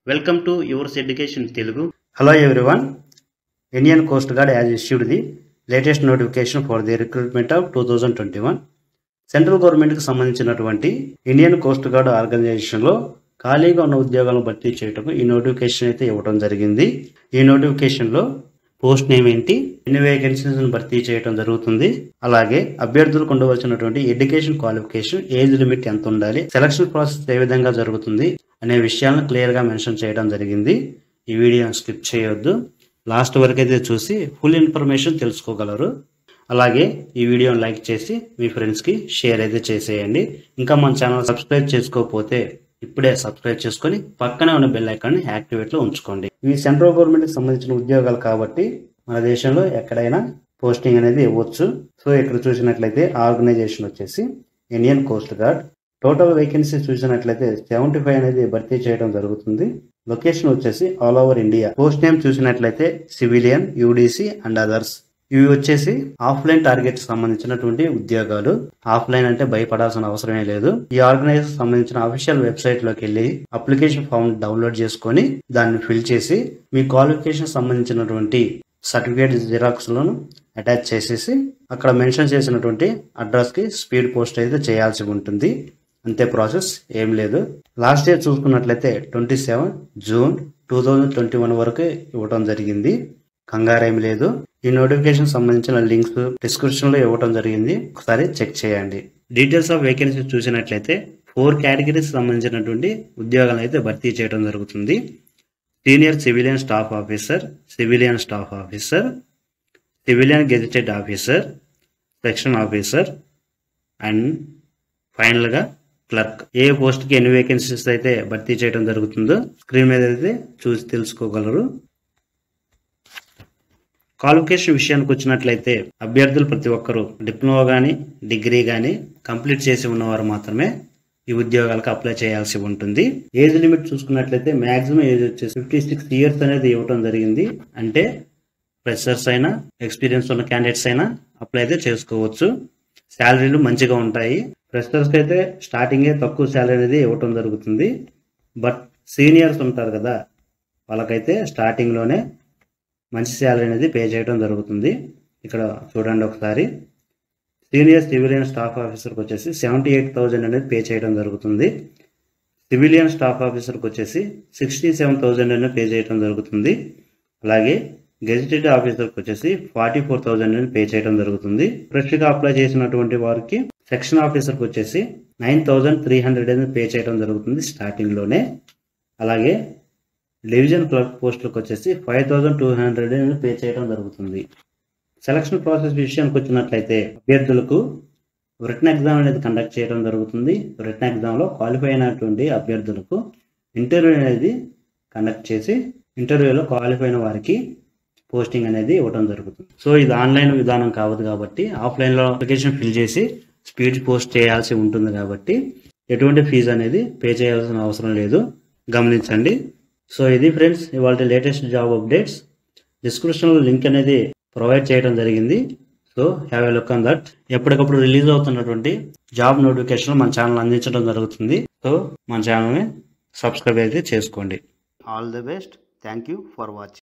welcome to yours education Telugu hello everyone Indian coast guard has issued the latest notification for the recruitment of two thousand twenty one central గవర్నమెంట్కి సంబంధించినటువంటి Indian coast gourd ఆర్గనైజేషన్లో ఖాళీగా ఉన్న ఉద్యోగాలను భర్తీ చేయటం ఈ నోటిఫికేషన్ అయితే ఇవ్వడం జరిగింది ఈ నోటిఫికేషన్లో పోస్ట్ నేమ్ ఏంటి ఎన్ని వేకెన్సీస్ భర్తీ చేయడం జరుగుతుంది అలాగే అభ్యర్థులకు ఉండవలసినటువంటి ఎడ్యుకేషన్ క్వాలిఫికేషన్ ఏజ్ లిమిట్ ఎంత ఉండాలి సెలక్షన్ ప్రాసెస్ ఏ విధంగా జరుగుతుంది అనే విషయాలను క్లియర్ గా మెన్షన్ చేయడం జరిగింది ఈ వీడియోని స్కిప్ చేయొద్దు లాస్ట్ వరకు అయితే చూసి ఫుల్ ఇన్ఫర్మేషన్ తెలుసుకోగలరు అలాగే ఈ వీడియోని లైక్ చేసి మీ ఫ్రెండ్స్ కి షేర్ అయితే చేసేయండి ఇంకా మన ఛానల్ సబ్స్క్రైబ్ చేసుకోకపోతే ఇప్పుడే సబ్స్క్రైబ్ చేసుకొని పక్కనే ఉన్న బెల్ ఐకాన్ యాక్టివేట్ లో ఉంచుకోండి ఇవి సెంట్రల్ గవర్నమెంట్ కి సంబంధించిన ఉద్యోగాలు కాబట్టి మన దేశంలో ఎక్కడైనా పోస్టింగ్ అనేది ఇవ్వచ్చు సో ఇక్కడ చూసినట్లయితే ఆర్గనైజేషన్ వచ్చేసి Indian coast guard total vacancy చూసినట్లయితే సెవెంటీ ఫైవ్ అనేది భర్తీ చేయడం జరుగుతుంది లొకేషన్ వచ్చేసి all over India post name చూసినట్లయితే సివిలియన్ యూడిసి అండ్ అదర్స్ ఇవి వచ్చేసి ఆఫ్లైన్ టార్గెట్ సంబంధించినటువంటి ఉద్యోగాలు ఆఫ్లైన్ అంటే భయపడాల్సిన అవసరమే లేదు ఈ ఆర్గనైజేషన్ సంబంధించిన అఫీషియల్ వెబ్సైట్ లోకి వెళ్ళి అప్లికేషన్ ఫామ్ డౌన్లోడ్ చేసుకొని దాన్ని ఫిల్ చేసి మీ క్వాలిఫికేషన్ సంబంధించినటువంటి సర్టిఫికేట్ జిరాక్స్ లను అటాచ్ చేసేసి అక్కడ మెన్షన్ చేసినటువంటి అడ్రస్ కి స్పీడ్ పోస్ట్ అయితే చేయాల్సి ఉంటుంది అంతే ప్రాసెస్ ఏం లేదు లాస్ట్ ఇయర్ చూసుకున్నట్లయితే twenty seven June two thousand twenty one వరకు ఇవ్వడం జరిగింది కంగారేం లేదు ఈ నోటిఫికేషన్ సంబంధించిన లింక్స్ డిస్క్రిప్షన్ లో ఇవ్వడం జరిగింది ఒకసారి చెక్ చేయండి డీటెయిల్స్ ఆఫ్ వేకెన్సీ చూసినట్లయితే ఫోర్ కేటగిరీస్ సంబంధించినటువంటి ఉద్యోగాలు అయితే భర్తీ చేయడం జరుగుతుంది senior civilian staff officer civilian staff officer civilian gazetted officer section officer and ఫైనల్గా క్లర్క్ ఏ పోస్ట్కి ఎన్ని వేకెన్సీస్ అయితే భర్తీ చేయడం జరుగుతుందో స్క్రీన్ మీద అయితే చూసి తెలుసుకోగలరు క్వాలిఫికేషన్ విషయానికి వచ్చినట్లయితే అభ్యర్థులు ప్రతి ఒక్కరూ డిప్లొమా కానీ డిగ్రీ కానీ కంప్లీట్ చేసి ఉన్నవారు మాత్రమే ఈ ఉద్యోగాలకు అప్లై చేయాల్సి ఉంటుంది ఏజ్ లిమిట్ చూసుకున్నట్లయితే మాక్సిమం ఏజ్ వచ్చేసి ఫిఫ్టీ సిక్స్ ఇయర్స్ అనేది ఇవ్వడం జరిగింది అంటే ఫ్రెషర్స్ అయినా ఎక్స్పీరియన్స్ ఉన్న క్యాండిడేట్స్ అయినా అప్లై అయితే చేసుకోవచ్చు శాలరీలు మంచిగా ఉంటాయి ఫ్రెషర్స్కి అయితే స్టార్టింగే తక్కువ శాలరీ అనేది ఇవ్వటం జరుగుతుంది బట్ సీనియర్స్ ఉంటారు కదా వాళ్ళకైతే స్టార్టింగ్లోనే మంచి శాలరీ అనేది పే చేయడం జరుగుతుంది ఇక్కడ చూడండి ఒకసారి సీనియర్ సివిలియన్ స్టాఫ్ ఆఫీసర్కి వచ్చేసి సెవెంటీ ఎయిట్ థౌజండ్ అనేది పే చేయడం జరుగుతుంది సివిలియన్ స్టాఫ్ ఆఫీసర్కి వచ్చేసి సిక్స్టీ సెవెన్ థౌజండ్ అనేది పే చేయడం జరుగుతుంది అలాగే గెజిటెడ్ ఆఫీసర్కి వచ్చేసి ఫార్టీ ఫోర్ థౌజండ్ అని పే చేయడం జరుగుతుంది ఫ్రెష్గా అప్లై చేసినటువంటి వారికి సెక్షన్ ఆఫీసర్కి వచ్చేసి నైన్ థౌజండ్ త్రీ హండ్రెడ్ అనేది పే చేయడం జరుగుతుంది స్టార్టింగ్లోనే అలాగే డివిజన్ క్లర్క్ పోస్టులకు వచ్చేసి ఫైవ్ థౌజండ్ టూ హండ్రెడ్ అనేది పే చేయడం జరుగుతుంది సెలక్షన్ ప్రాసెస్ విషయానికి వచ్చినట్లయితే అభ్యర్థులకు రిటర్న్ ఎగ్జామ్ అనేది కండక్ట్ చేయడం జరుగుతుంది రిటర్న్ ఎగ్జామ్లో క్వాలిఫై అయినటువంటి అభ్యర్థులకు ఇంటర్వ్యూ అనేది కండక్ట్ చేసి ఇంటర్వ్యూలో క్వాలిఫై అయిన వారికి పోస్టింగ్ అనేది ఇవ్వడం జరుగుతుంది సో ఇది ఆన్లైన్ విధానం కావద్దు కాబట్టి ఆఫ్లైన్లో అప్లికేషన్ ఫిల్ చేసి స్పీడ్ పోస్ట్ చేయాల్సి ఉంటుంది కాబట్టి ఎటువంటి ఫీజు అనేది పే చేయాల్సిన అవసరం లేదు గమనించండి సో ఇది ఫ్రెండ్స్ ఇవాళ లేటెస్ట్ జాబ్ అప్డేట్స్ డిస్క్రిప్షన్లో లింక్ అనేది ప్రొవైడ్ చేయడం జరిగింది so have a look on that ఎప్పటికప్పుడు రిలీజ్ అవుతున్నటువంటి జాబ్ నోటిఫికేషన్ మన ఛానల్ అందించడం జరుగుతుంది సో మన ఛానల్ని సబ్స్క్రైబ్ అయితే చేసుకోండి all the best thank you for watching